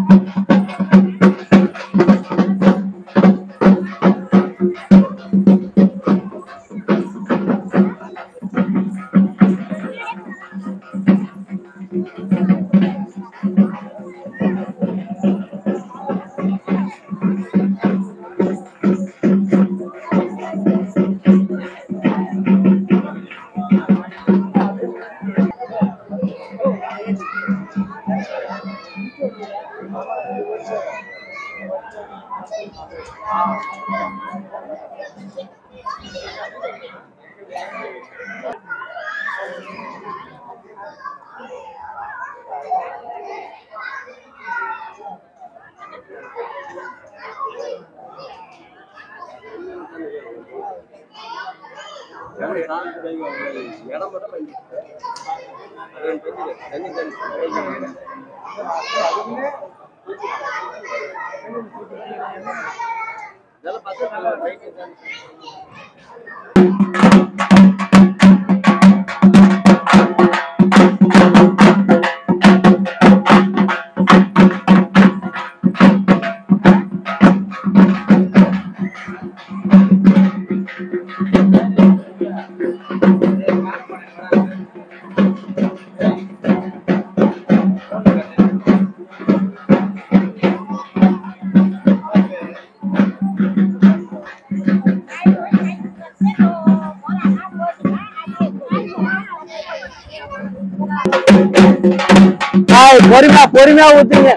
இடம் மட்டும் பண்ணி அது எனக்கு தெரியுது. தண்ணி தண்ணி இதெல்லாம் பக்கத்துல ஒரு bike இருக்கு. ஆய், பொறுமையா பொறுமையா ஊத்துங்க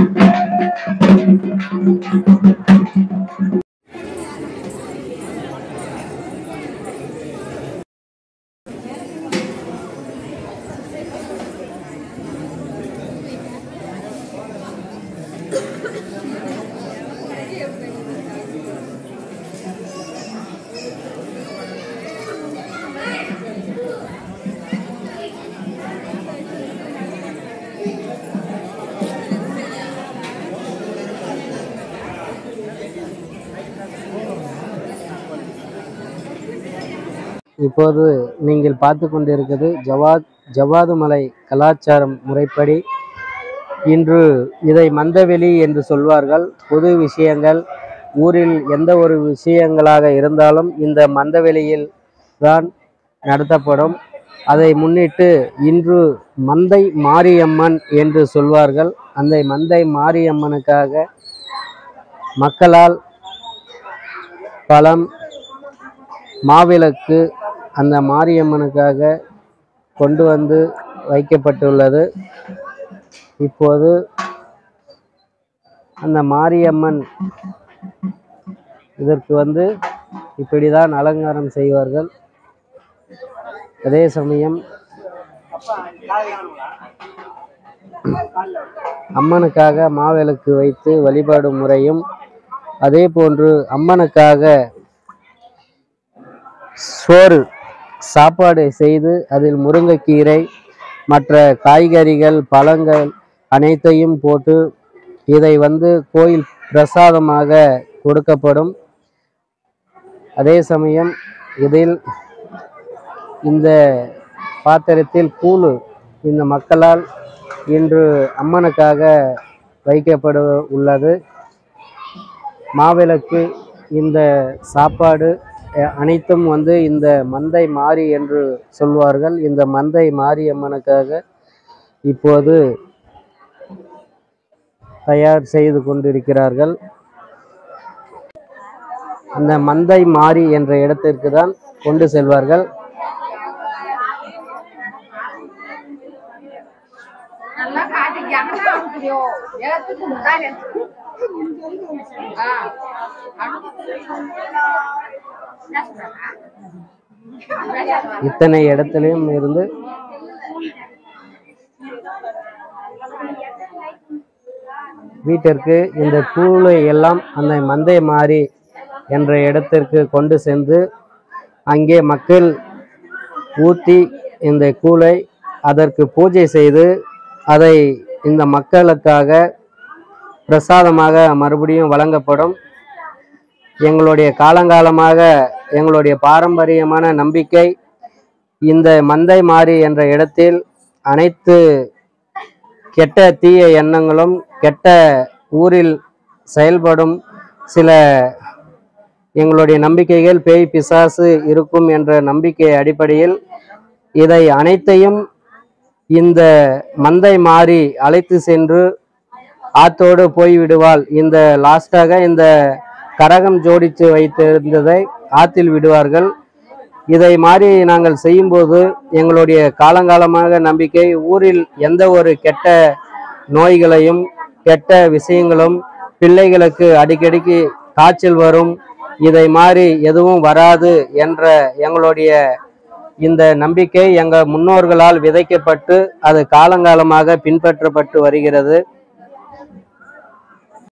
இப்போது நீங்கள் பார்த்து கொண்டிருக்கிறது ஜவாத் ஜவாது மலை கலாச்சாரம் முறைப்படி இன்று இதை மந்தவெளி என்று சொல்வார்கள் பொது விஷயங்கள் ஊரில் எந்த ஒரு விஷயங்களாக இருந்தாலும் இந்த மந்தவெளியில் தான் நடத்தப்படும் அதை முன்னிட்டு இன்று மந்தை மாரியம்மன் என்று சொல்வார்கள் அந்த மந்தை மாரியம்மனுக்காக மக்களால் பழம் மாவிளக்கு அந்த மாரியம்மனுக்காக கொண்டு வந்து வைக்கப்பட்டுள்ளது இப்போது அந்த மாரியம்மன் இதற்கு வந்து இப்படிதான் அலங்காரம் செய்வார்கள் அதே சமயம் அம்மனுக்காக மாவிளக்கு வைத்து வழிபாடும் முறையும் அதே போன்று அம்மனுக்காக சோறு சாப்பாடு செய்து அதில் முருங்கைக்கீரை மற்ற காய்கறிகள் பழங்கள் அனைத்தையும் போட்டு இதை வந்து கோயில் பிரசாதமாக கொடுக்கப்படும் அதே சமயம் இதில் இந்த பாத்திரத்தில் கூழ் இந்த மக்களால் இன்று அம்மனுக்காக வைக்கப்பட உள்ளது மாவிளக்கு இந்த சாப்பாடு அஹ், அனைத்தும் வந்து இந்த மந்தை மாரி என்று சொல்வார்கள் இந்த மந்தை மாரியம்மனுக்காக இப்போது தயார் செய்து கொண்டிருக்கிறார்கள் அந்த மந்தை மாரி என்ற இடத்திற்கு தான் கொண்டு செல்வார்கள் நல்லா காட்டி எங்கன்னா அனுப்புறியோ ஏத்துக்கு முன்னாடி ஆ இத்தனை இடத்துலையும் இருந்து வீட்டிற்கு இந்த கூழை எல்லாம் அந்த மந்தை மாறி என்ற இடத்திற்கு கொண்டு சென்று அங்கே மக்கள் ஊற்றி இந்த கூழை அதற்கு பூஜை செய்து அதை இந்த மக்களுக்காக பிரசாதமாக மறுபடியும் வழங்கப்படும் எங்களுடைய காலங்காலமாக எங்களுடைய பாரம்பரியமான நம்பிக்கை இந்த மந்தை மாறி என்ற இடத்தில் அனைத்து கெட்ட தீய எண்ணங்களும் கெட்ட ஊரில் செயல்படும் சில எங்களுடைய நம்பிக்கைகள் பேய் பிசாசு இருக்கும் என்ற நம்பிக்கை அடிப்படையில் இதை அனைத்தையும் இந்த மந்தை மாறி அழைத்து சென்று ஆத்தோடு போய்விடுவாள் இந்த லாஸ்டாக இந்த கரகம் ஜோடித்து வைத்திருந்ததை ஆத்தில் விடுவார்கள் இதை மாதிரி நாங்கள் செய்யும்போது எங்களுடைய காலங்காலமாக நம்பிக்கை ஊரில் எந்த ஒரு கெட்ட நோய்களையும் கெட்ட விஷயங்களும் பிள்ளைகளுக்கு அடிக்கடிக்கு காய்ச்சல் வரும் இதை மாதிரி எதுவும் வராது என்ற எங்களுடைய இந்த நம்பிக்கை எங்கள் முன்னோர்களால் விதைக்கப்பட்டு அது காலங்காலமாக பின்பற்றப்பட்டு வருகிறது